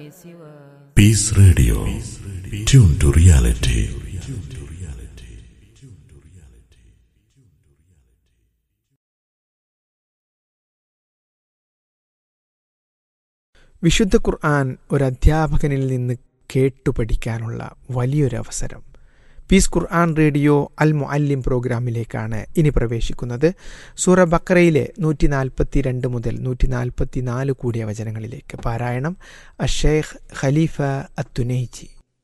Peace Radio. Tune to reality. വിശുദ്ധ ഖുർആൻ ഒരു അധ്യാപകനിൽ നിന്ന് കേട്ടു പഠിക്കാനുള്ള വലിയൊരു അവസരം പീസ് ഖുർആൻ റേഡിയോ അൽ മുഅല്ലിം പ്രോഗ്രാമിലേക്കാണ് ഇനി പ്രവേശിക്കുന്നത് സൂറ ബക്രയിലെ നൂറ്റി നാൽപ്പത്തി രണ്ട് മുതൽ നൂറ്റി നാൽപ്പത്തി നാല് കൂടിയ വചനങ്ങളിലേക്ക് പാരായണം അഷേഖ് ഖലീഫ അത്തുനൈജി